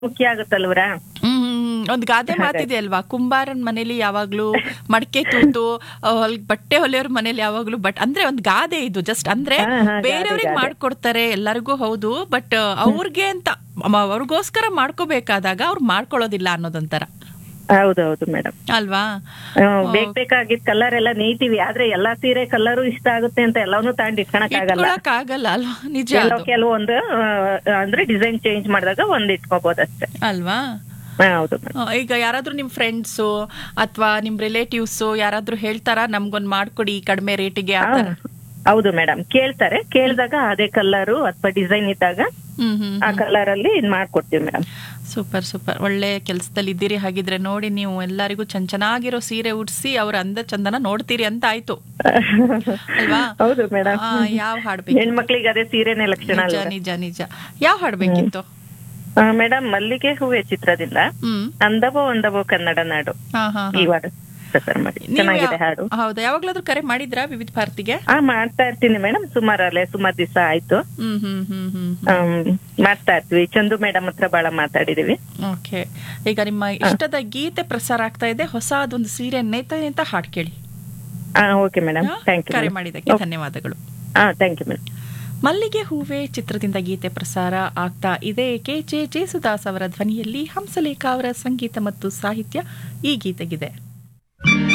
ಮುಖ್ಯ ಆಗುತ್ತಲ್ವ್ರಾ ಹ್ಮ್ ಒಂದ್ ಗಾದೆ ಮಾತಿದೆ ಅಲ್ವಾ ಕುಂಬಾರನ್ ಮನೇಲಿ ಯಾವಾಗ್ಲೂ ಮಡಕೆ ತೂತು ಆ, ಹೊಲ್ ಬಟ್ಟೆ ಹೊಲಿಯೋರ್ ಮನೇಲಿ ಯಾವಾಗ್ಲೂ ಬಟ್ ಅಂದ್ರೆ ಒಂದ್ ಗಾದೆ ಇದು ಜಸ್ಟ್ ಅಂದ್ರೆ ಹಾ, ಹಾ, ಗಾದೆ, ಬೇರೆಯವ್ರಿಗೆ ಗಾದೆ. ಮಾಡ್ಕೊಡ್ತಾರೆ ಎಲ್ಲರಿಗೂ ಹೌದು ಬಟ್ ಅವ್ರಿಗೆ ಅಂತ ಮ- ಅವ್ರಿಗೋಸ್ಕರ ಮಾಡ್ಕೋಬೇಕಾದಾಗ ಅವ್ರು ಮಾಡ್ಕೊಳ್ಳೋದಿಲ್ಲ ಅನ್ನೋದೊಂಥರ ಹೌದೌದು ಮೇಡಮ್ ಅಲ್ವಾ ಬೇಕ್ ಬೇಕಾಗಿದ್ ಕಲರ್ ಎಲ್ಲ ನೀತಿವಿ ಆದ್ರೆ ಎಲ್ಲಾ ಸೀರೆ ಕಲರು ಇಷ್ಟ ಆಗುತ್ತೆ ಅಂತ ಎಲ್ಲಾನು ತಗೊಂಡ್ ಇಟ್ಕೊಳಕ್ ಆಗಲ್ಲ ಇಟ್ಕೊಳಕ್ ಆಗಲ್ಲ ಅಲ್ವಾ ನಿಜ ಎಲ್ಲೋ ಅದು. ಕೆಲವೊಂದು ಆ, ಅಂದ್ರೆ ಡಿಸೈನ್ ಚೇಂಜ್ ಮಾಡಿದಾಗ ಒಂದ್ ಇಟ್ಕೋಬಹುದು ಅಷ್ಟೇ ಅಲ್ವಾ ಹಾ, ಹೌದು ಮೇಡಮ್ ಆ, ಈಗ ಯಾರಾದ್ರೂ ನಿಮ್ ಫ್ರೆಂಡ್ಸು ಅಥವಾ ನಿಮ್ ರಿಲೇಟಿವ್ಸ್ ಯಾರಾದ್ರೂ ಹೇಳ್ತಾರಾ ನಮ್ಗೊಂದ್ ಮಾಡ್ಕೊಡಿ ಕಡಿಮೆ ರೇಟಿಗೆ ಆ ಥರ ಹೌದು ಮೇಡಮ್ ಕೇಳ್ತಾರೆ ಕೇಳಿದಾಗ ಅದೇ ಕಲರು ಅಥವಾ ಡಿಸೈನ್ ಇದ್ದಾಗ ಹ್ಮ್ ಹ್ಮ್ ಆ ಕಲರ್ ಅಲ್ಲಿ ಇದ್ ಮಾಡ್ಕೊಡ್ತೀವಿ ಮೇಡಮ್ ಸೂಪರ್ ಸೂಪರ್ ಒಳ್ಳೆ ಕೆಲಸದಲ್ಲಿ ಇದ್ದೀರಿ ಹಾಗಿದ್ರೆ ನೋಡಿ ನೀವು ಎಲ್ಲರಿಗೂ ಚೆನ್ನ ಚೆನ್ನಾಗಿರೋ ಸೀರೆ ಉಡ್ಸಿ ಅವ್ರ ಅಂದ ಚಂದನ ನೋಡ್ತೀರಿ ಅಂತ ಆಯ್ತು ಅಲ್ವಾ ಹೌದು ಮೇಡಮ್ ಆ, ಯಾವ ಹಾಡ್ಬೇಕು ಹೆಣ್ಮಕ್ಳಿಗೆ ಅದೇ ಸೀರೆನೇ ಲಕ್ಷಣ ನಿಜ ಅಲ್ವಾ ನಿಜ ನಿಜ ಯಾವ ಹಾಡ್ಬೇಕಿತ್ತು ಮೇಡಮ್ ಮಲ್ಲಿಗೆ ಹೂವೆ ಚಿತ್ರದಿಂದ ಹ್ಮ್ ಅಂದವೋ ಒಂದವೋ ಕನ್ನಡ ನಾಡು ಹಾ ಹಾ ಈ ವಾರ ಪ್ರಸಾರ ಮಾಡಿ ನೀವು ಚೆನ್ನಾಗಿದೆ ಹಾಡು ಹೌದಾ ಯಾವಾಗ್ಲಾದ್ರೂ ಕರೆ ಮಾಡಿದ್ರಾ ವಿವಿಧ ಭಾರತಿಗೆ ಹಾ ಮಾಡ್ತಾ ಇರ್ತೀನಿ ಮೇಡಮ್ ಸುಮಾರಲ್ಲೇ ಸುಮಾರು ದಿವಸ ಆಯ್ತು ಹ್ಮ್ ಹ್ಮ್ ಹ್ಮ್ ಹ್ಮ್ ಆಮ್, ಮಾಡ್ತಾ ಇರ್ತೀವಿ ಚಂದು ಮೇಡಮ್ ಹತ್ರ ಬಹಳ ಮಾತಾಡಿದೀವಿ ಓಕೆ ಈಗ ನಿಮ್ಮ ಇಷ್ಟದ ಗೀತೆ ಪ್ರಸಾರ ಆಗ್ತಾ ಇದೆ ಹೊಸದೊಂದು ಸೀರೆ ನೇತ ಅಂತ ಹಾಡ್ ಕೇಳಿ ಹಾ ಓಕೆ ಮೇಡಮ್ ಥ್ಯಾಂಕ್ ಯು ಕರೆ ಮಾಡಿದ್ದಕ್ಕೆ ಧನ್ಯವಾದಗಳು ಹಾ ಥ್ಯಾಂಕ್ ಯು ಮೇಡಮ್ ಮಲ್ಲಿಗೆ ಹೂವೆ ಚಿತ್ರದಿಂದ ಗೀತೆ ಪ್ರಸಾರ ಆಗ್ತಾ ಇದೆ ಕೆ ಜೆ ಜೇಸುದಾಸ್ ಅವರ ಧ್ವನಿಯಲ್ಲಿ ಹಂಸಲೇಖ ಅವರ ಸಂಗೀತ ಮತ್ತು ಸಾಹಿತ್ಯ ಈ ಗೀತೆಗಿದೆ